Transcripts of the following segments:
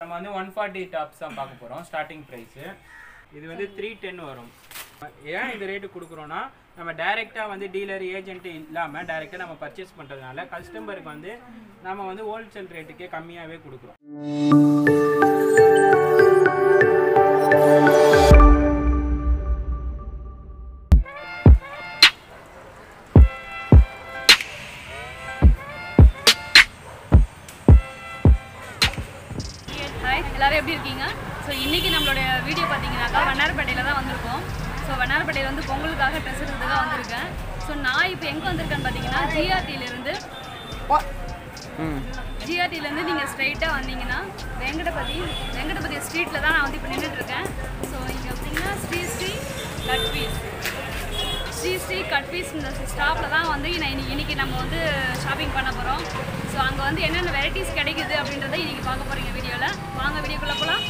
நம்ம வந்து one forty tops தான் பார்க்க போகிறோம் ஸ்டார்டிங் ப்ரைஸு இது வந்து த்ரீ டென் வரும் ஏன் இந்த ரேட்டு கொடுக்குறோன்னா நம்ம டைரெக்டாக வந்து டீலர் ஏஜென்ட் இல்லாமல் டைரெக்டாக நம்ம பர்ச்சேஸ் பண்ணுறதுனால கஸ்டமருக்கு வந்து நம்ம வந்து ஹோல்சேல் ரேட்டுக்கே கம்மியாகவே கொடுக்குறோம் ஹாய் எல்லாரும் எப்படி இருக்கீங்க ஸோ இன்றைக்கி நம்மளோட வீடியோ பார்த்தீங்கன்னாக்கா வண்ணாரப்பேட்டையில் தான் வந்திருக்கோம் ஸோ வண்ணாரப்பேட்டையில் வந்து பொங்கலுக்காக ட்ரெஸ் எடுக்கிறதுக்காக வந்திருக்கேன் ஸோ நான் இப்போ எங்கே வந்திருக்கேன்னு பார்த்தீங்கன்னா ஜிஆர்டியிலேருந்து ஜிஆர்டிலேருந்து நீங்கள் ஸ்ட்ரைட்டாக வந்தீங்கன்னா வெங்கடபதி வெங்கடபதி ஸ்ட்ரீட்டில் தான் நான் வந்து இப்போ நின்றுட்டுருக்கேன் ஸோ இங்கே பார்த்தீங்கன்னா ஸ்ரீ ஸ்ரீ கட்பீஸ் ஸ்ரீ ஸ்ரீ கட்பீஸ் இந்த ஸ்டாப்பில் தான் வந்து நான் இன்னைக்கு இன்னைக்கு நம்ம வந்து ஷாப்பிங் பண்ண போகிறோம் ஸோ அங்கே வந்து என்னென்ன வெரைட்டிஸ் கிடைக்குது அப்படின்றத இன்னைக்கு பார்க்க போகிறீங்க வீடியோவில் வாங்க வீடியோக்குள்ளே போகலாம்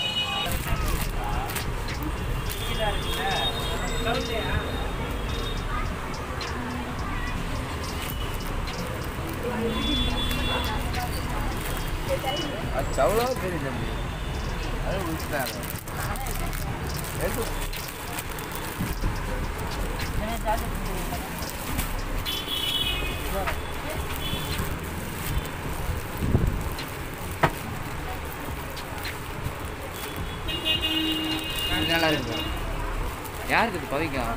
அது சவளோ தெரியும் தம்பி அது விட்டாங்க நல்லா இருக்கு யாருக்கு இது பவிக்கா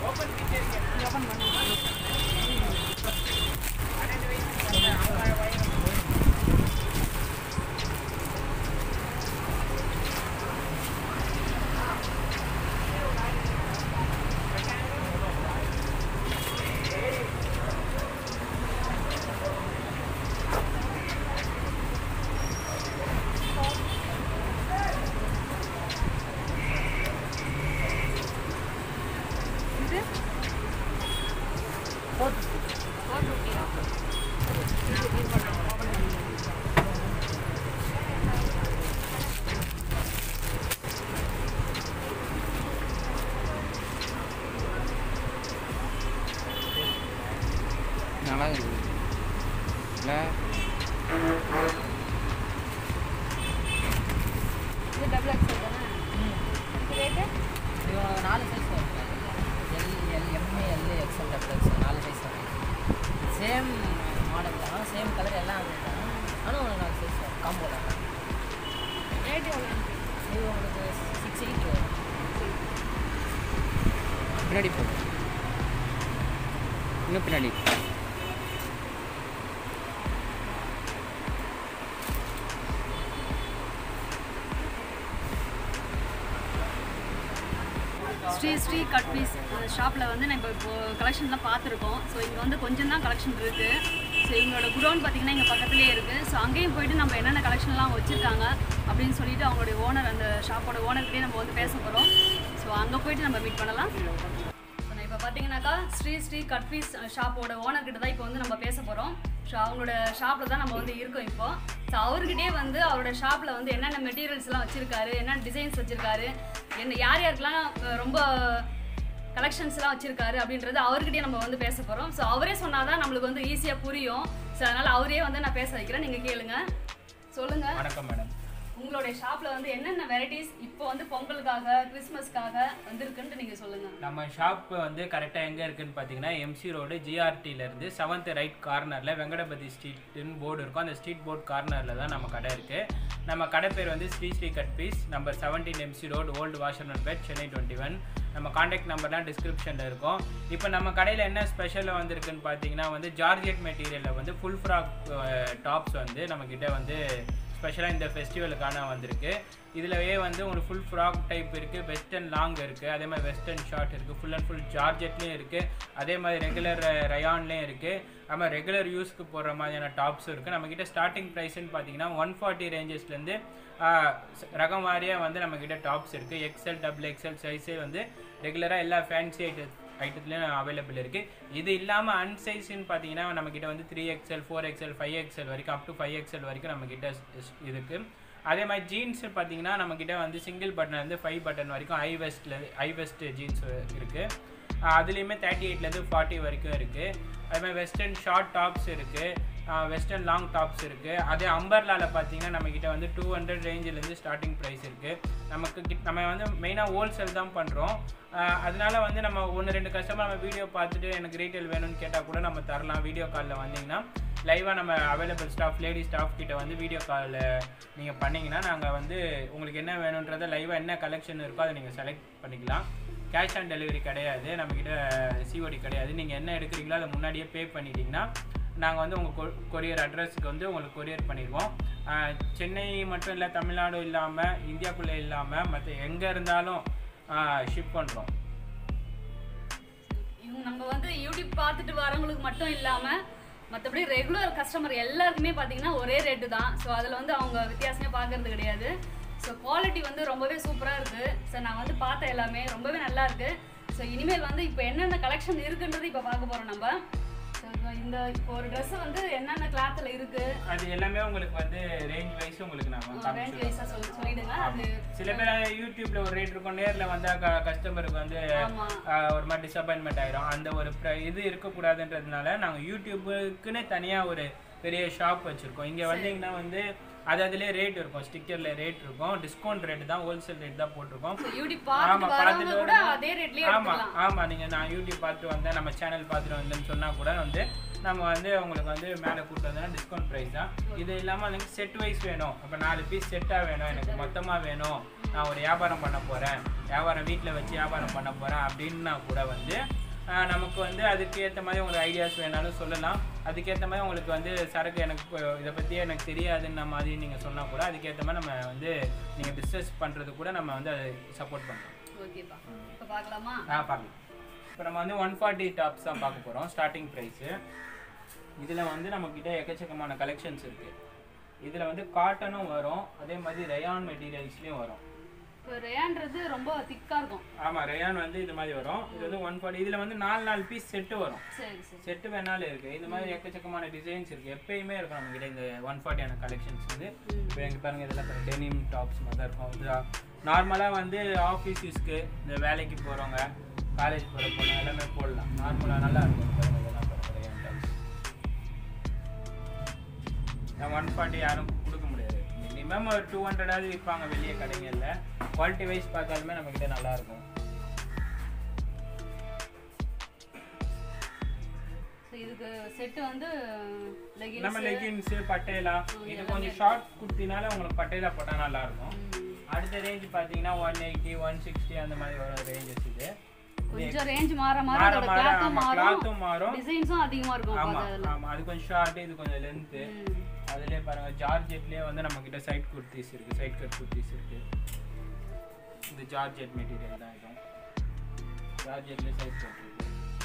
இது ஃபோர் ஃபிஃப்டியா நல்லா இருக்கு இல்லை இது டபுள் எக்ஸல் தானே ரேட்டு இது நாலு சைஸ் வரும் L L M L XL double XL நாலு சைஸ் வரும் சேம் மாடல் தான் சேம் கலர் எல்லாம் அது தான் ஆனால் உங்களுக்கு நாலு சைஸ் வரும் காம்போவில் ரேட்டு எவ்வளோ இது உங்களுக்கு சிக்ஸ் எயிட் வரும் பின்னாடி போ இன்னும் பின்னாடி ஸ்ரீ ஸ்ரீ கட் பீஸ் ஷாப்பில் வந்து நம்ம இப்போ கலெக்ஷன்லாம் பார்த்துருக்கோம் ஸோ இங்கே வந்து கொஞ்சம் தான் கலெக்ஷன் இருக்குது ஸோ இவங்களோட குடோன் பார்த்தீங்கன்னா இங்கே பக்கத்துலேயே இருக்குது ஸோ அங்கேயும் போயிட்டு நம்ம என்னென்ன கலெக்ஷன்லாம் வச்சுருக்காங்க அப்படின்னு சொல்லிட்டு அவங்களுடைய ஓனர் அந்த ஷாப்போட ஓனர்கிட்டே நம்ம வந்து பேச போகிறோம் ஸோ அங்கே போயிட்டு நம்ம மீட் பண்ணலாம் ஸோ நான் இப்போ பார்த்தீங்கன்னாக்கா ஸ்ரீ ஸ்ரீ கட் பீஸ் ஷாப்போட ஓனர்கிட்ட தான் இப்போ வந்து நம்ம பேச போகிறோம் ஸோ அவங்களோட ஷாப்பில் தான் நம்ம வந்து இருக்கோம் இப்போ ஸோ அவர்கிட்டயே வந்து அவரோட ஷாப்பில் வந்து என்னென்ன மெட்டீரியல்ஸ்லாம் வச்சுருக்காரு என்னென்ன டிசைன்ஸ் வச்சுருக்காரு என்ன யார் யாருக்கெல்லாம் அஹ், ரொம்ப கலெக்ஷன்ஸ்லாம் வச்சுருக்காரு அப்படின்றது அவர்கிட்டயே நம்ம வந்து பேச போகிறோம் ஸோ அவரே சொன்னாதான் நம்மளுக்கு வந்து ஈஸியாக புரியும் ஸோ அதனால் அவரே வந்து நான் பேச வைக்கிறேன் நீங்கள் கேளுங்க சொல்லுங்கள் வணக்கம் மேடம் உங்களுடைய ஷாப்பில் வந்து என்னென்ன வெரைட்டிஸ் இப்போ வந்து பொங்கலுக்காக கிறிஸ்மஸ்க்காக வந்திருக்குன்ட்டு நீங்கள் சொல்லுங்கள் நம்ம ஷாப் வந்து கரெக்டாக எங்கே இருக்குன்னு பார்த்தீங்கன்னா எம்சி ரோடு ஜிஆர்டியிலேருந்து செவன்த் ரைட் கார்னரில் வெங்கடபதி ஸ்ட்ரீட்னு போர்டு இருக்கும் அந்த ஸ்ட்ரீட் போர்ட் கார்னரில் தான் நம்ம கடை இருக்குது நம்ம கடை பேர் வந்து Sri Sri cut piece number seventeen MC road old Washermanpet Chennai twenty one நம்ம காண்டாக்ட் நம்பர்லாம் டிஸ்கிரிப்ஷனில் இருக்கும் இப்போ நம்ம கடையில் என்ன ஸ்பெஷலாக வந்திருக்குன்னு பார்த்தீங்கன்னா வந்து ஜார்ஜெட் மெட்டீரியலில் வந்து ஃபுல் ஃப்ராக் டாப்ஸ் வந்து நம்மக்கிட்ட வந்து ஸ்பெஷலாக இந்த ஃபெஸ்டிவலுக்கான வந்திருக்கு இதுலவே வந்து உங்களுக்கு ஃபுல் ஃப்ராக் டைப் இருக்குது வெஸ்டர்ன் லாங் இருக்குது அதே மாதிரி வெஸ்டர்ன் ஷார்ட் இருக்குது ஃபுல் அண்ட் ஃபுல் ஜார்ஜெட்லேயும் இருக்குது அதே மாதிரி ரெகுலர் ரயான்லேயும் இருக்குது நம்ம ரெகுலர் யூஸ்க்கு போடுற மாதிரியான டாப்ஸும் இருக்குது நம்மக்கிட்ட ஸ்டார்டிங் ப்ரைஸ்ன்னு பார்த்தீங்கன்னா ஒன் ஃபார்ட்டி ரேஞ்சஸ்லேருந்து ரகம் வாரியாக வந்து நம்மக்கிட்ட டாப்ஸ் இருக்குது எக்ஸ்எல் டபுள் எக்ஸ்எல் சைஸே வந்து ரெகுலராக எல்லா ஃபேன்சி ஐட்டம் ஐட்டத்துலேயும் அவைலபிள் இருக்குது இது இல்லாமல் அன்சைஸ்ன்னு பார்த்தீங்கன்னா நம்மக்கிட்ட வந்து three XL four XL five XL வரைக்கும் அப் டு ஃபைவ் எக்ஸ்எல் வரைக்கும் நம்மக்கிட்ட இருக்குது அதே மாதிரி ஜீன்ஸ் பார்த்தீங்கன்னா நம்மக்கிட்ட வந்து சிங்கிள் பட்டன் வந்து ஃபைவ் பட்டன் வரைக்கும் ஐ வெஸ்ட்டில் ஐ வெஸ்ட் ஜீன்ஸ் இருக்குது அதுலேயுமே தேர்ட்டி எயிட்லேருந்து ஃபார்ட்டி வரைக்கும் இருக்குது அது மாதிரி வெஸ்டர்ன் ஷார்ட் டாப்ஸ் இருக்குது வெஸ்டர்ன் லாங் டாப்ஸ் இருக்குது அதே அம்பர்லாவில் பார்த்தீங்கன்னா நம்மக்கிட்ட வந்து டூ ஹண்ட்ரட் ரேஞ்சிலேருந்து ஸ்டார்டிங் ப்ரைஸ் இருக்குது நமக்கு கிட்- நம்ம வந்து மெயினாக ஹோல்சேல் தான் பண்ணுறோம் அதனால வந்து நம்ம ஒன்று ரெண்டு கஸ்டமர் நம்ம வீடியோ பார்த்துட்டு எனக்கு ரீட்டைல் வேணும்னு கேட்டால் கூட நம்ம தரலாம் வீடியோ காலில் வந்தீங்கன்னா லைவாக நம்ம அவைலபிள் ஸ்டாஃப் லேடி ஸ்டாஃப் கிட்ட வந்து வீடியோ காலில் நீங்கள் பண்ணீங்கன்னா நாங்கள் வந்து உங்களுக்கு என்ன வேணுன்றதை லைவாக என்ன கலெக்ஷன் இருக்கோ அதை நீங்கள் செலக்ட் பண்ணிக்கலாம் கேஷ் ஆன் டெலிவரி கிடையாது நம்மக்கிட்ட சிஓடி கிடையாது நீங்கள் என்ன எடுக்கிறீங்களோ அதை முன்னாடியே பே பண்ணிட்டீங்கன்னா நாங்கள் வந்து உங்கள் கொரியர் அட்ரஸுக்கு வந்து உங்களுக்கு கொரியர் பண்ணிடுவோம் ஆஹ் சென்னை மட்டும் இல்லை தமிழ்நாடு இல்லாமல் இந்தியாக்குள்ளே இல்லாமல் மற்ற எங்கே இருந்தாலும் ஷிப் பண்ணுறோம் இவங்க நம்ம வந்து யூடியூப் பார்த்துட்டு வரவங்களுக்கு மட்டும் இல்லாம மற்றபடி ரெகுலர் கஸ்டமர் எல்லாருக்குமே பார்த்தீங்கன்னா ஒரே ரேட்டு தான் ஸோ அதில் வந்து அவங்க வித்தியாசமே பார்க்கறது கிடையாது ஸோ குவாலிட்டி வந்து ரொம்பவே சூப்பராக இருக்குது ஸோ நான் வந்து பார்த்த எல்லாமே ரொம்பவே நல்லா இருக்கு ஸோ இனிமேல் வந்து இப்போ என்னென்ன கலெக்ஷன் இருக்குன்றது இப்போ பார்க்க போகிறோம் நம்ம ஸோ இந்த இப்போ ஒரு ட்ரெஸ் வந்து என்னென்ன கிளாத்தில் இருக்குது அது எல்லாமே உங்களுக்கு வந்து ரேஞ்ச் வைஸ் உங்களுக்கு நாங்கள் ரேஞ்ச் காமிச்சிடுவோம் வைஸாக சொல்லி சொல்லிடுங்க அது சில பேர் யூடியூப்ல ஒரு ரேட் இருக்கும் நேர்ல வந்தா கஸ்டமருக்கு வந்து ஆமா. ஆஹ், ஒரு மாதிரி டிசப்பாயின்மெண்ட் ஆயிரும் அந்த ஒரு pri- இது இருக்கக்கூடாதுன்றதுனால நாங்க யூடியூபுக்குன்னு தனியா ஒரு பெரிய ஷாப் வச்சிருக்கோம் இங்க வந்தீங்கன்னா வந்து அது அதுலயே ரேட் இருக்கும் ஸ்டிக்கர்ல ரேட் இருக்கும் டிஸ்கவுண்ட் ரேட் தான் ஹோல்சேல் ரேட் தான் போட்டிருக்கோம் ஸோ யூடியூப் ஆமா பார்த்துட்டு வரவங்க பார்த்துட்டு கூட வரணும். அதே ரேட்லேயே ஆமா எடுத்துக்கலாம் ஆமா நீங்க நான் யூடியூப் பார்த்துட்டு வந்தேன் நம்ம சேனல் பார்த்துட்டு வந்தேன்னு சொன்னா கூட வந்து நம்ம வந்து உங்களுக்கு வந்து மேலே கூட்டு வந்தோம்னா டிஸ்கவுண்ட் ப்ரைஸ் தான் இது இல்லாமல் எனக்கு செட் வைஸ் வேணும் அப்போ நாலு பீஸ் செட்டாக வேணும் எனக்கு மொத்தமாக வேணும் நான் ஒரு வியாபாரம் பண்ண போகிறேன் வியாபாரம் வீட்டில் வச்சு வியாபாரம் பண்ண போகிறேன் அப்படின்னா கூட வந்து ஆஹ், நமக்கு வந்து அதுக்கு ஏற்ற மாதிரி உங்களுக்கு ஐடியாஸ் வேணாலும் சொல்லலாம் அதுக்கேற்ற மாதிரி உங்களுக்கு வந்து சரக்கு எனக்கு இப்போ இதை பற்றி எனக்கு தெரியாதுன்ன மாதிரி நீங்கள் சொன்னால் கூட அதுக்கேற்ற மாதிரி நம்ம வந்து நீங்கள் பிஸ்னஸ் பண்ணுறது கூட நம்ம வந்து அதை சப்போர்ட் பண்ணலாம் ஓகேப்பா இப்போ பார்க்கலாமா ஆ பார்க்கலாம் இப்போ நம்ம வந்து ஒன் ஃபார்ட்டி டாப்ஸ் தான் பார்க்க போகிறோம் ஸ்டார்டிங் ப்ரைஸு இதில் வந்து நம்மக்கிட்ட எக்கச்சக்கமான கலெக்ஷன்ஸ் இருக்குது இதில் வந்து காட்டனும் வரும் அதே மாதிரி ரயான் மெட்டீரியல்ஸ்லேயும் வரும் இப்போ ரேன்றது ரொம்ப திக்காக இருக்கும் ஆமாம் ரயான் வந்து இது மாதிரி வரும் இது வந்து ஒன் ஃபார்ட்டி இதில் வந்து நாலு நாலு பீஸ் செட்டு வரும் சரி சரி செட்டு வேணாலும் இருக்குது இந்த மாதிரி எக்கச்சக்கமான டிசைன்ஸ் இருக்குது எப்பயுமே இருக்கும் நம்மக்கிட்ட இந்த ஒன் ஃபார்ட்டியான கலெக்ஷன்ஸ் வந்து இப்போ எங்கள் பாருங்க இதெல்லாம் டெனிம் டாப்ஸ் மாதிரி தான் இருக்கும் இது நார்மலாக வந்து ஆஃபீஸ் யூஸ்க்கு இந்த வேலைக்கு போகிறவங்க காலேஜ் போகிற பொண்ணு எல்லாமே போடலாம் நார்மலாக நல்லா இருக்கும் பாருங்க இதெல்லாம் பாருங்க ரயான் டாப்ஸ் நான் ஒன் ஃபார்ட்டி யாரும் கொடுக்க முடியாது மினிமம் ஒரு டூ ஹண்ட்ரடாவது விற்பாங்க வெளியே கடைகளில் குவாலிட்டி வைஸ் பார்த்தாலுமே நம்மக்கிட்ட நல்லா இருக்கும் ஸோ இதுக்கு செட்டு வந்து லெகின்ஸ் நம்ம லெகின்ஸ் பட்டேலா இது கொஞ்சம் ஷார்ட் குர்த்தினால உங்களுக்கு பட்டேலா போட்டால் நல்லா இருக்கும் அடுத்த ரேஞ்ச் பார்த்தீங்கன்னா ஒன் எயிட்டி ஒன் சிக்ஸ்டி அந்த மாதிரி வர ரேஞ்சஸ் இது கொஞ்சம் ரேஞ்ச் மாற மாற மாற அதோட மாற கிளாத்தும் ஆமா மாறும் கிளாத்தும் மாறும் டிசைன்ஸும் அதிகமாக இருக்கும் ஆமா அப்போ அதில் ஆமா அது கொஞ்சம் ஷார்ட் இது கொஞ்சம் லென்த்து அதுலயே பாருங்க ஜார்ஜெட்லயே வந்து நம்ம கிட்ட சைட் குர்த்திஸ் இருக்கு சைட் கட் குர்த்திஸ் இருக்கு இது ஜார்ஜெட் மெட்டீரியல் தான் இதுவும் ஜார்ஜெட்ல சைட் கட் இருக்கு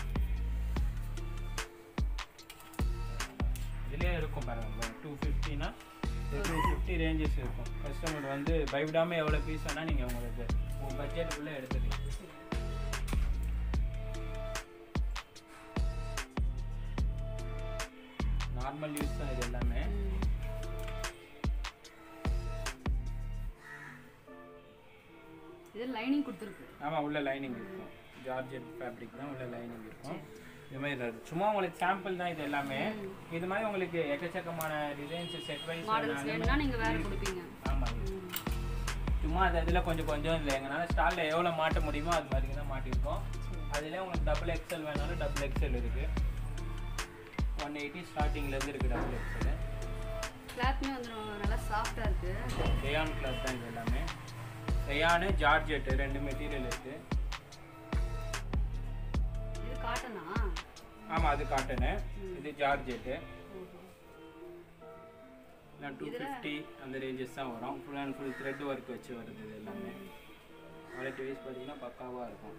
இதுலயே இருக்கும் பாருங்க டூ ஃபிஃப்டினா டூ ஃபிஃப்டி ரேஞ்சஸ் இருக்கும் கஸ்டமர் வந்து பயப்படாம எவ்வளோ பீஸ் வேணால் நீங்கள் உங்களுக்கு உங்கள் பட்ஜெட்டுக்குள்ளே எடுத்துக்கலாம் நார்மல் யூஸ் தான் இது எல்லாமே இது லைனிங் கொடுத்துருக்கு ஆமாம் உள்ள லைனிங் இருக்கும் ஜார்ஜெட் ஃபேப்ரிக் தான் உள்ள லைனிங் இருக்கும் இது மாதிரி தான் இருக்கு. சும்மா உங்களுக்கு சாம்பிள் தான் இது எல்லாமே இது மாதிரி உங்களுக்கு எக்கச்சக்கமான டிசைன்ஸ் செட் வைஸ் மாடல்ஸ் வேணும்னா நீங்கள் வேறு கொடுப்பீங்க ஆமாம் சும்மா அது இதில் கொஞ்சம் கொஞ்சம் இல்லை எங்களால் ஸ்டாலில் எவ்வளோ மாட்ட முடியுமோ அது மாதிரி தான் மாட்டியிருக்கோம் அதுலேயே உங்களுக்கு டபுள் எக்ஸல் வேணாலும் டபுள் எக்ஸல் இருக்குது ஒன் எயிட்டி ஸ்டார்டிங்லேருந்து இருக்குது டபுள் எக்ஸல் கிளாத்துமே வந்து ரொம்ப நல்லா சாஃப்டாக இருக்குது ரேயான் கிளாத் தான் இது எல்லாமே ரேயானு ஜார்ஜெட் ரெண்டு மெட்டீரியல் இருக்குது இது காட்டனா ஆமாம் அது காட்டனு இது ஜார்ஜெட்டு டூ ஃபிஃப்டி அந்த ரேஞ்சஸ் தான் வரும் full and full thread work வச்சு வருது இது எல்லாமே குவாலிட்டி வைஸ் பார்த்தீங்கன்னா பக்காவாக இருக்கும்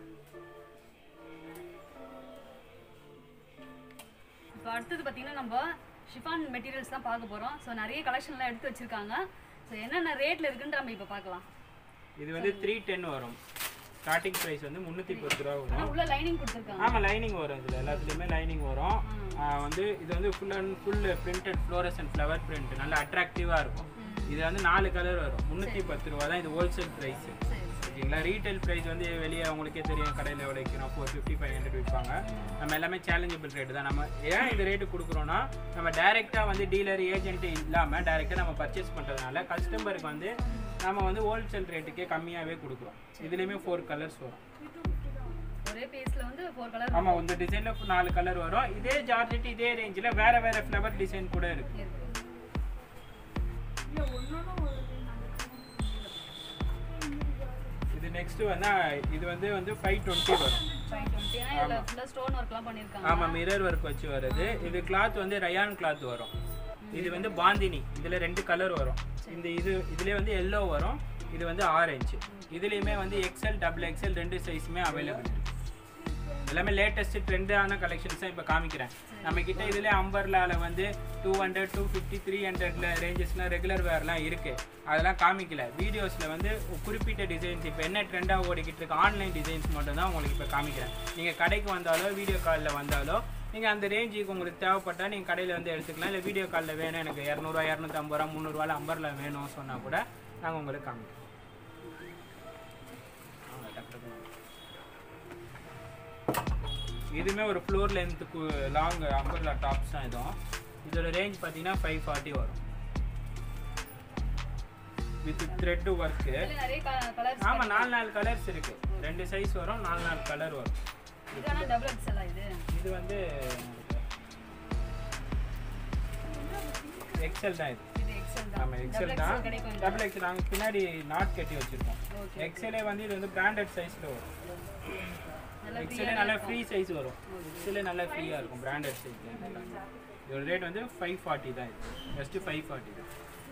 இப்போ அடுத்தது பார்த்தீங்கன்னா நம்ம ஷிஃபான் மெட்டீரியல்ஸ் தான் பார்க்க போகிறோம் ஸோ நிறைய கலெக்ஷன்லாம் எடுத்து வச்சிருக்காங்க ஸோ என்னென்ன ரேட்டில் இருக்குன்னு நம்ம இப்போ பார்க்கலாம் இது வந்து த்ரீ டென் வரும் ஸ்டார்டிங் ப்ரைஸ் வந்து முந்நூற்றி பத்து ரூபா வரும் ஆனால் உள்ள லைனிங் கொடுத்துருக்காங்க ஆமாம் லைனிங் வரும் இதில் எல்லாத்துலேயுமே லைனிங் வரும் ஆஹ் வந்து இது வந்து full and full printed florals and flower print நல்லா அட்ராக்டிவாக இருக்கும் இது வந்து நாலு கலர் வரும் முந்நூற்றி பத்து ரூபா தான் இது ஹோல்சேல் ப்ரைஸு சரி சரி ஓகேங்களா ரீட்டைல் ப்ரைஸ் வந்து வெளியே உங்களுக்கே தெரியும் கடையில் எவ்வளோ விற்கிறோம் ஃபோர் ஃபிஃப்டி ஃபைவ் ஹண்ட்ரட் விற்பாங்க நம்ம எல்லாமே சேலஞ்சபிள் ரேட்டு தான் நம்ம ஏன் இந்த ரேட்டு கொடுக்குறோன்னா நம்ம டைரெக்டாக வந்து டீலர் ஏஜென்ட் இல்லாமல் டைரெக்டாக நம்ம பர்ச்சேஸ் பண்ணுறதுனால கஸ்டமருக்கு வந்து நம்ம வந்து ஹோல்சேல் ரேட்டுக்கே கம்மியாகவே கொடுக்குறோம் இதுலேயுமே ஃபோர் கலர்ஸ் வரும் ஒரே பீஸ்ல வந்து ஃபோர் கலர் ஆமாம் இந்த டிசைனில் நாலு கலர் வரும் இதே ஜார்ஜெட் இதே ரேஞ்சில் வேறு வேறு ஃப்ளவர் டிசைன் கூட இருக்குது இருக்கு இது நெக்ஸ்ட் வந்து இது வந்து வந்து ஃபைவ் டுவெண்ட்டி வரும் ஃபைவ் டுவெண்ட்டி இதில் ஃபுல்லாக ஸ்டோன் ஒர்க்லாம் பண்ணியிருக்காங்க ஆமாம் மிரர் ஒர்க் வச்சு வருது இது கிளாத் வந்து ரயான் கிளாத் வரும் இது வந்து பாந்தினி இதில் ரெண்டு கலர் வரும் இந்த இது இதுலேயே வந்து எல்லோ வரும் இது வந்து ஆரஞ்சு இதுலேயுமே வந்து எக்ஸல் டபுள் எக்ஸல் ரெண்டு சைஸுமே அவைலபிள் இருக்கு எல்லாமே லேட்டஸ்ட் ட்ரெண்டான கலெக்ஷன்ஸ் தான் இப்போ காமிக்கிறேன் நம்ம கிட்ட இதுல அம்பர்லால வந்து two hundred two fifty three ஹண்ட்ரட்ல ரேஞ்சஸ்லாம் ரெகுலர் வேர்லாம் இருக்கு அதெல்லாம் காமிக்கல வீடியோஸில் வந்து குறிப்பிட்ட டிசைன்ஸ் இப்போ என்ன ட்ரெண்டாக ஓடிக்கிட்டு இருக்கு ஆன்லைன் டிசைன்ஸ் மட்டும் தான் உங்களுக்கு இப்போ காமிக்கிறேன் நீங்கள் கடைக்கு வந்தாலோ வீடியோ காலில் வந்தாலோ நீங்கள் அந்த ரேஞ்சுக்கு உங்களுக்கு தேவைப்பட்டால் நீங்கள் கடையில் வந்து எடுத்துக்கலாம் இல்லை வீடியோ காலில் வேணும் எனக்கு இரநூறுவா இரநூத்தம்பது ரூபா முந்நூறுவால அம்பர்ல வேணும் சொன்னால் கூட நாங்கள் உங்களுக்கு காமிக்கிறோம் ஆ, டக்கு டக்குன்னு. இதுவுமே ஒரு ஃப்ளோர் லென்த்துக்கு லாங் அம்பர்லா டாப்ஸ் தான் இதுவும் இதோட ரேஞ்ச் பார்த்தீங்கன்னா ஃபைவ் ஃபார்ட்டி வரும் வித் த்ரெட் ஒர்க்கு இதில் நிறைய கலர்ஸ் ஆமாம் நாலு நாலு கலர்ஸ் இருக்கு ரெண்டு சைஸ் வரும் நாலு நாலு கலர் வரும் இது ஆனால் டபுள் எக்ஸலா இது இது வந்து எக்ஸல் தான் இது இது எக்ஸல் தான் ஆமாம் எக்ஸல் டபுள் தான் எக்ஸல் கிடைக்கும் டபுள் எக்ஸல் நாங்கள் பின்னாடி நாட் கட்டி வச்சுருக்கோம் ஓகே எக்ஸலே வந்து இது வந்து பிராண்டட் சைஸில் வரும் நல்லா எக்ஸலே நல்லா ஃப்ரீ சைஸ் வரும் எக்ஸலே நல்லா ஃப்ரீயாக இருக்கும் பிராண்டட் சைஸ் இதோட ரேட் வந்து ஃபைவ் ஃபார்ட்டி தான் இது ஜஸ்ட்டு ஃபைவ் ஃபார்ட்டி தான்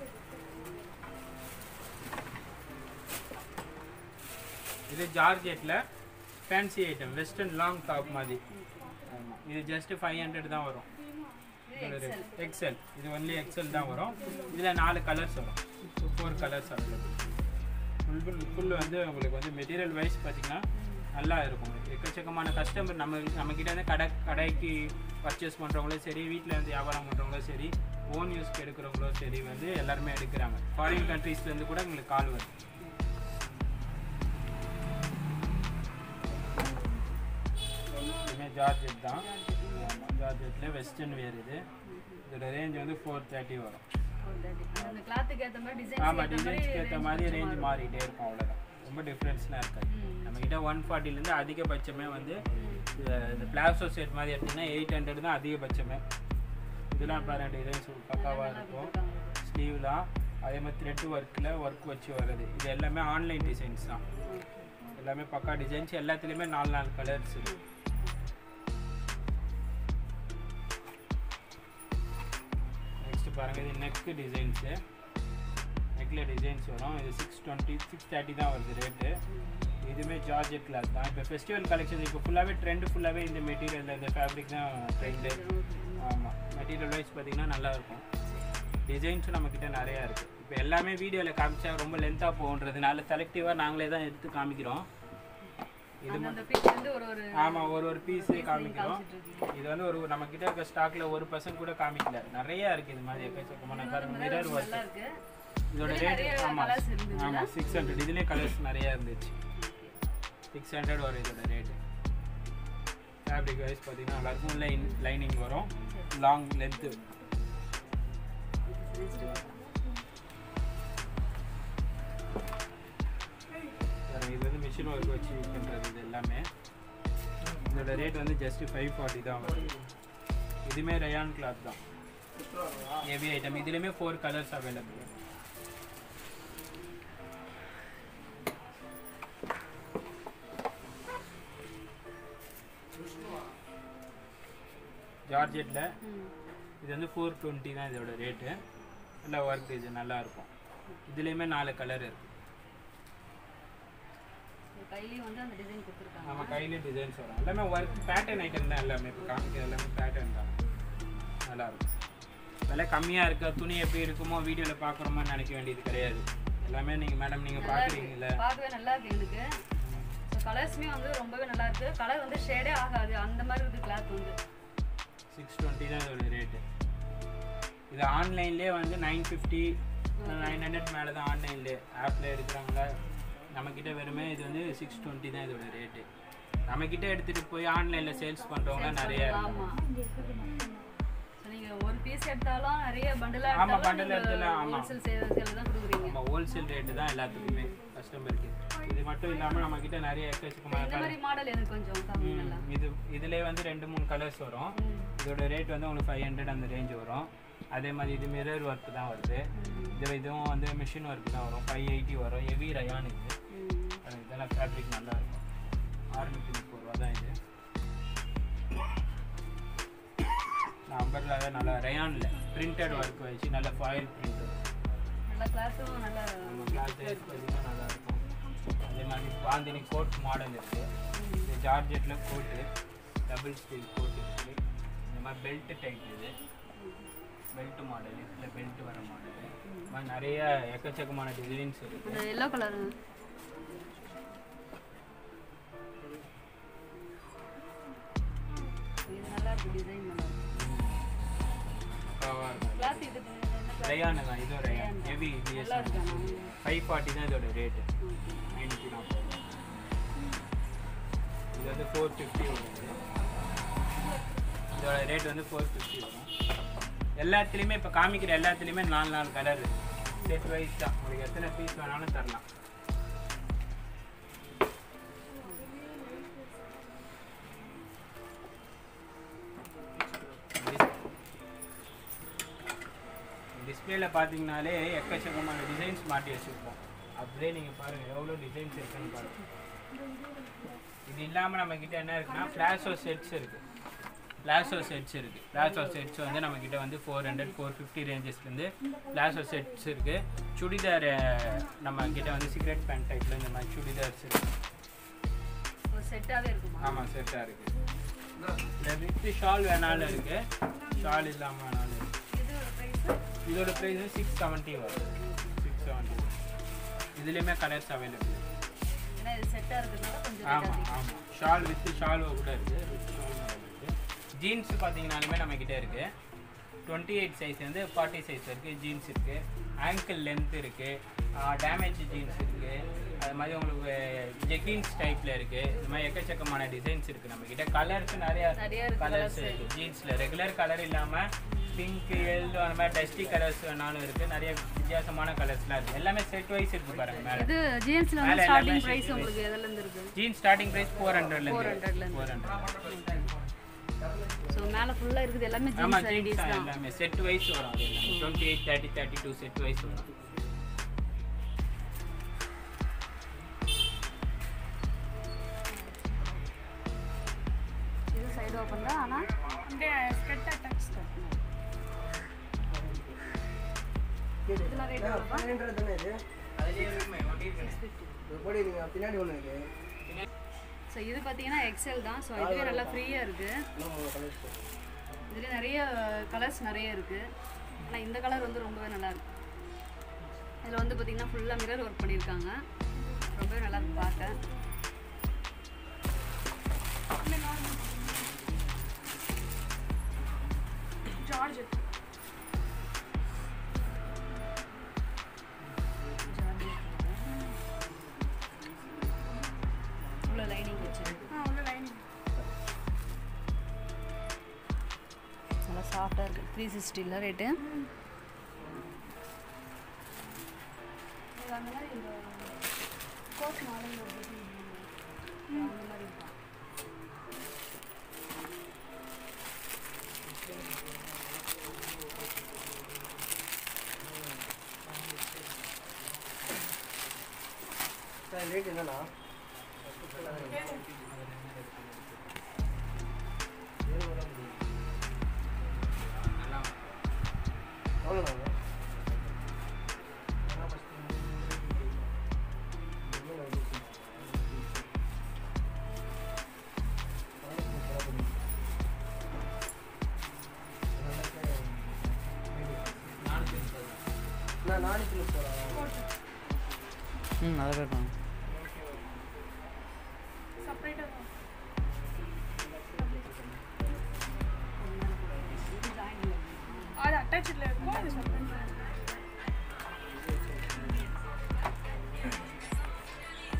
இது ஜார்ஜெட்டில் fancy item western long top மாதிரி ஆமாம் இது ஜஸ்ட்டு ஃபைவ் ஹண்ட்ரட் தான் வரும் எக்ஸல் இது ஒன்லி எக்ஸல் தான் வரும் இதில் நாலு கலர்ஸ் வரும் four colours available full full வந்து உங்களுக்கு வந்து மெட்டீரியல் வைஸ் பார்த்தீங்கன்னா நல்லா இருக்கும் எக்கச்சக்கமான கஸ்டமர் நம்ம நம்மக்கிட்ட வந்து கடை கடைக்கு பர்ச்சேஸ் பண்ணுறவங்களும் சரி வீட்டில் வந்து வியாபாரம் பண்ணுறவங்களும் சரி ஓன் யூஸ்க்கு எடுக்கிறவங்களும் சரி வந்து எல்லாருமே எடுக்கிறாங்க ஃபாரின் கண்ட்ரீஸ்லேருந்து கூட எங்களுக்கு கால் வருது இதுவுமே ஜார்ஜெட் தான் ஆமாம் ஜார்ஜெட்டில் வெஸ்டர்ன் வேர் இது இதோட ரேஞ்ச் வந்து ஃபோர் தேர்ட்டி வரும் அந்த கிளாத்துக்கு ஏற்ற மாதிரி டிசைன் ஆமாம் டிசைன்ஸ்க்கு ஏற்ற மாதிரி ரேஞ்ச் மாறிட்டே இருக்கும் அவ்வளோதான் ரொம்ப டிஃப்ரென்ஸ்லாம் இருக்காது நம்மக்கிட்ட ஒன் ஃபார்ட்டிலேருந்து அதிகபட்சமே வந்து இந்த- இந்த பிளாசோ செட் மாதிரி எடுத்திங்கன்னா எயிட் ஹண்ட்ரட் தான் அதிகபட்சமே இதெல்லாம் பாருங்க டிசைன்ஸ் பக்காவாக இருக்கும் ஸ்லீவ்லாம் அதே மாதிரி த்ரெட் ஒர்க்கில் ஒர்க் வச்சு வருது இது எல்லாமே ஆன்லைன் டிசைன்ஸ் தான் எல்லாமே பக்கா டிசைன்ஸ் எல்லாத்துலேயுமே நாலு நாலு கலர்ஸ் இருக்கு நெக்ஸ்ட் பாருங்க இது நெக் டிசைன்ஸு நெக்கில் டிசைன்ஸ் வரும் இது சிக்ஸ் டுவெண்ட்டி சிக்ஸ் தேர்ட்டி தான் வருது ரேட்டு இதுவுமே ஜார்ஜெட் கிளாத் தான் இப்போ ஃபெஸ்டிவல் கலெக்ஷன் இப்போ ஃபுல்லாகவே ட்ரெண்டு ஃபுல்லாகவே இந்த மெட்டீரியல் இந்த ஃபேப்ரிக் தான் ட்ரெண்டு ஆமாம் மெட்டீரியல் வைஸ் பார்த்தீங்கன்னா நல்லா இருக்கும் டிசைன்ஸும் நம்மக்கிட்ட நிறையா இருக்குது இப்போ எல்லாமே வீடியோவில் காமிச்சா ரொம்ப லென்த்தாக போகுன்றதுனால செலக்டிவாக நாங்களே தான் எடுத்து காமிக்கிறோம் இது அந்த பீஸ் வந்து ஒரு ஒரு ஆமாம் ஒரு ஒரு பீஸே காமிக்கிறோம் இது வந்து ஒரு நம்ம கிட்ட இருக்க ஸ்டாக்ல ஒரு பர்சன்ட் கூட காமிக்கல நிறைய இருக்கு இது மாதிரி எக்கச்சக்கமான பாருங்க மிரர் ஒர்க் நல்லா இருக்கு இதோட ரேட் ஆமாம் ஆமாம் சிக்ஸ் ஹண்ட்ரட் இதுலேயே கலர்ஸ் நிறைய இருந்துச்சு சிக்ஸ் ஹண்ட்ரட் வரும் இதோட ரேட்டு ஃபேப்ரிக் வைஸ் பார்த்தீங்கன்னா நல்லாயிருக்கும் லைன் லைனிங் வரும் லாங் லென்த்து இது வந்து மிஷின் ஒர்க் வச்சு யூஸ் பண்ணுறது இது எல்லாமே இதோட ரேட் வந்து ஜஸ்ட் ஃபைவ் ஃபார்ட்டி தான் வரும் இதுவுமே ரயான் கிளாத் தான் ஹெவி ஐட்டம் இதுலேயுமே ஃபோர் கலர்ஸ் அவைலபிள் ஜார்ஜெட்டில் இது வந்து ஃபோர் டுவெண்ட்டி தான் இதோட ரேட்டு நல்லா ஒர்க் இது நல்லா இருக்கும் இதுலேயுமே நாலு கலர் இருக்குது கையிலயும் வந்து அந்த டிசைன் கொடுத்துருக்காங்க நம்ம கையிலே டிசைன்ஸ் வரும் எல்லாமே ஒர்க் பேட்டர்ன் ஐட்டம் தான் எல்லாமே இப்போ காமிக்கிற எல்லாமே பேட்டர்ன் தான் நல்லா இருக்கும் விலை கம்மியாக இருக்க துணி எப்படி இருக்குமோ வீடியோவில் பார்க்குறோமோ நினைக்க வேண்டியது கிடையாது எல்லாமே நீங்கள் மேடம் நீங்கள் பார்க்குறீங்கல்ல பார்க்கவே நல்லா இருக்கு எனக்கு ஸோ கலர்ஸுமே வந்து ரொம்பவே நல்லா இருக்கு கலர் வந்து ஷேடே ஆகாது அந்த மாதிரி இருக்கு கிளாத் வந்து சிக்ஸ் டுவெண்ட்டி தான் இதோட ரேட்டு இது ஆன்லைன்லேயே வந்து நைன் ஃபிஃப்டி நைன் ஹண்ட்ரட் மேலே தான் ஆன்லைன்லேயே ஆப்பில் எடுக்கிறாங்களா நம்மக்கிட்ட வெறுமே இது வந்து சிக்ஸ் டுவெண்ட்டி தான் இதோட ரேட்டு நம்மக்கிட்ட எடுத்துகிட்டு போய் ஆன்லைனில் சேல்ஸ் பண்ணுறவங்களாம் நிறைய ஆமா So, நீங்க ஒரு பீஸ் எடுத்தாலும் நிறைய பண்டலா ஆமா, bundle எடுத்தாலும் ஆமா. ஹோல்சேல் சேல் தான் கொடுக்குறீங்க நம்ம ஹோல்சேல் ரேட்டு தான் எல்லாத்துக்குமே கஸ்டமருக்கு இது மட்டும் இல்லாமல் நம்மக்கிட்ட நிறைய எக்கச்சக்கமான இந்த மாதிரி மாடல் எனக்கு கொஞ்சம் கம்மிங்களா ம், இது இதுலேயே வந்து ரெண்டு மூணு கலர்ஸ் வரும் இதோட ரேட் வந்து உங்களுக்கு ஃபைவ் ஹண்ட்ரட் அந்த ரேஞ்ச் வரும் அதே மாதிரி இது மிரர் ஒர்க் தான் வருது இது இதுவும் வந்து மிஷின் ஒர்க் தான் வரும் ஃபைவ் எயிட்டி வரும் ஹெவி ரயான் இது அது இதெல்லாம் ஃபேப்ரிக் நல்லா இருக்கும் ஆறுநூற்றி முப்பது ரூபா தான் இது அம்பர்லாவே நல்லா ரயானில் பிரிண்டட் ஒர்க் வச்சு நல்ல ஃபாயில் பிரிண்ட் நல்லா கிளாஸும் நல்லா நம்ம கிளாத் பார்த்தீங்கன்னா நல்லா இருக்கும் அதே மாதிரி பாந்தினி கோட் மாடல் இருக்குது இது ஜார்ஜெட்டில் கோட்டு டபுள் ஸ்டீல் கோட் இருக்குது இந்த மாதிரி பெல்ட் டைப் இது பெல்ட் மாடல் இதில் பெல்ட் வர மாடல் இந்த மாதிரி நிறைய எக்கச்சக்கமான டிசைன்ஸ் இருக்குது அந்த எல்லோ கலர் இது நல்லா இருக்கு டிசைன் நல்லா இருக்கு கிளாத் இது என்ன ரயானு தான் இதுவும் ரயான் ஹெவி நல்லா டிஎஸ் இருக்கு ஃபைவ் ஃபார்ட்டி தான் இதோட ரேட்டு ஐநூற்றி நாற்பது இது வந்து ஃபோர் ஃபிஃப்டி வருது இதோட ரேட் வந்து ஃபோர் ஃபிஃப்டி வரும் எல்லாத்துலேயுமே இப்போ காமிக்கிற எல்லாத்துலேயுமே நாலு நாலு கலர் செட் வைஸ் தான் உங்களுக்கு எத்தனை பீஸ் வேணாலும் தரலாம் டிஸ்பிளேல பார்த்தீங்கனாலே எக்கச்சக்கமான டிசைன்ஸ் மாட்டி வச்சுருப்போம் அப்படியே நீங்கள் பாருங்கள் எவ்வளோ டிசைன்ஸ் இருக்குன்னு பாருங்கள் இது இல்லாமல் நம்மக்கிட்ட என்ன இருக்குன்னா ஃப்ளாஷோ செட்ஸ் இருக்குது ஃப்ளாஷோ செட்ஸ் இருக்குது ஃப்ளாஷோ செட்ஸ் வந்து நம்மக்கிட்ட வந்து ஃபோர் ஹண்ட்ரட் ஃபோர் ஃபிஃப்டி ரேஞ்சஸ்லேருந்து ஃப்ளாஷோ செட்ஸ் இருக்குது சுடிதார் நம்ம கிட்ட வந்து சிகரெட் பேண்ட் டைப்பில் இந்த மாதிரி சுடிதார்ஸ் இருக்குது ஒரு செட்டாவே இருக்குமா ஆமாம் செட்டாக இருக்குது இந்த வித்து ஷால் வேணாலும் இருக்குது ஷால் இல்லாமல் வேணாலும் இருக்குது இதோட பிரைஸ் இதோட ப்ரைஸ் சிக்ஸ் செவன்ட்டி வரும் சிக்ஸ் செவன்ட்டி இதுலேயுமே கலர்ஸ் அவைலபிள் ஏன்னா இது செட்டா இருக்கிறதுனால கொஞ்சம் rate ஆமாம் அதிகம். ஆமாம் ஷால் வித் ஷால் கூட இருக்குது வித் ஷால் இருக்குது ஜீன்ஸ் பார்த்தீங்கன்னாலுமே நம்மக்கிட்ட இருக்குது டுவெண்ட்டி எயிட் சைஸ் வந்து ஃபார்ட்டி சைஸ் இருக்குது ஜீன்ஸ் இருக்குது ஆங்கிள் லென்த் இருக்குது டேமேஜ் ஜீன்ஸ் இருக்குது அது மாதிரி உங்களுக்கு ஜெக்கின்ஸ் டைப்பில் இருக்குது இது மாதிரி எக்கச்சக்கமான டிசைன்ஸ் இருக்குது நம்மக்கிட்ட கலர்ஸ் நிறையா நிறைய இருக்கு கலர்ஸ் இருக்குது ஜீன்ஸில் ரெகுலர் கலர் இல்லாமல் பிங்க் எல்லோ அந்த மாதிரி டஸ்டி கலர்ஸ் வேணாலும் இருக்குது நிறைய வித்தியாசமான கலர்ஸ்லாம் இருக்குது எல்லாமே செட் வைஸ் இருக்குது பாருங்கள் மேலே இது ஜீன்ஸ்ல மேல வந்து எல்லாமே ஸ்டார்டிங் பிரைஸ் sheet உங்களுக்கு எதுல இருந்து இருக்கு ஜீன்ஸ் ஸ்டார்டிங் ப்ரைஸ் ஃபோர் ஹண்ட்ரட்லேருந்து 400 ல இருந்து. ஃபோர் ஹண்ட்ரட் ஸோ மேல ஃபுல்லா இருக்குது எல்லாமே ஆமா ஜீன்ஸ் ஜீன்ஸ் ஐடிஸ் தான் தான் எல்லாமே செட் வைஸ் வரும் அது twenty eight thirty thirty two set wise வரும் இது சைடு ஓப்பன் தான் ஆனா అంటే స్కర్ట్ అటాక్స్ இதெல்லாம் ரேட் எவ்வளோப்பா பதினெண்டு தானே இது எப்படி நீங்கள் பின்னாடி ஒன்று இருக்கு ஸோ இது பார்த்தீங்கன்னா எக்ஸல் தான் ஸோ இதுவே நல்லா ஃப்ரீயாக இருக்குது இன்னும் மூணு கலர்ஸ் இதுலேயே நிறைய கலர்ஸ் நிறைய இருக்குது ஆனால் இந்த கலர் வந்து ரொம்பவே நல்லா இருக்கு இதில் வந்து பார்த்தீங்கன்னா ஃபுல்லாக மிரர் ஒர்க் பண்ணியிருக்காங்க ரொம்பவே நல்லா இருக்கு பார்க்க జార్జ్ உள்ள லைனிங் வச்சு ఉన్న లైనింగ్ நல்லா சாஃப்டாக இருக்குது த்ரீ சிக்ஸ்டியில் ரேட்டு அந்த மாதிரி இந்த கோட் மாடல் அந்த மாதிரி இருக்கும் சார் ரேட் என்னண்ணா நல்லா எவ்வளோண்ணா நானூற்றி முப்பது நான் நாளைக்கு முப்பது ம் அதை கேட்கணும் సపరేట్ అది అటాచ్డ్ లేదు అది సపరేట్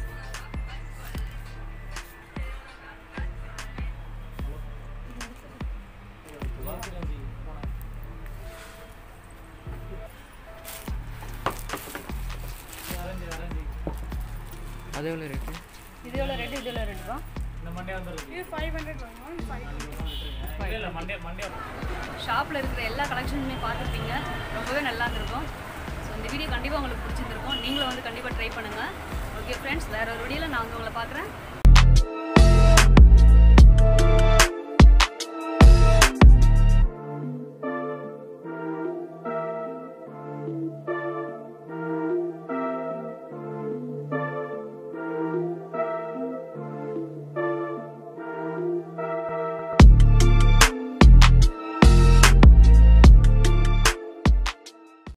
அது எவ்வளோ ரேட்டு இது எவ்வளோ ரேட்டு இது எவ்வளோ ரேட்டுப்பா இது ஃபைவ் ஹண்ட்ரட் வரும் இது ஃபைவ் ஹண்ட்ரட் ஷாப்பில் இருக்கிற எல்லா கலெக்ஷனுமே பார்த்துருப்பீங்க ரொம்பவே நல்லா இருந்திருக்கும் ஸோ இந்த வீடியோ கண்டிப்பாக உங்களுக்கு பிடிச்சிருந்திருக்கும் நீங்களும் வந்து கண்டிப்பாக ட்ரை பண்ணுங்கள் ஓகே ஃப்ரெண்ட்ஸ் வேறு ஒரு வீடியோவில் நான் வந்து உங்களை பார்க்குறேன்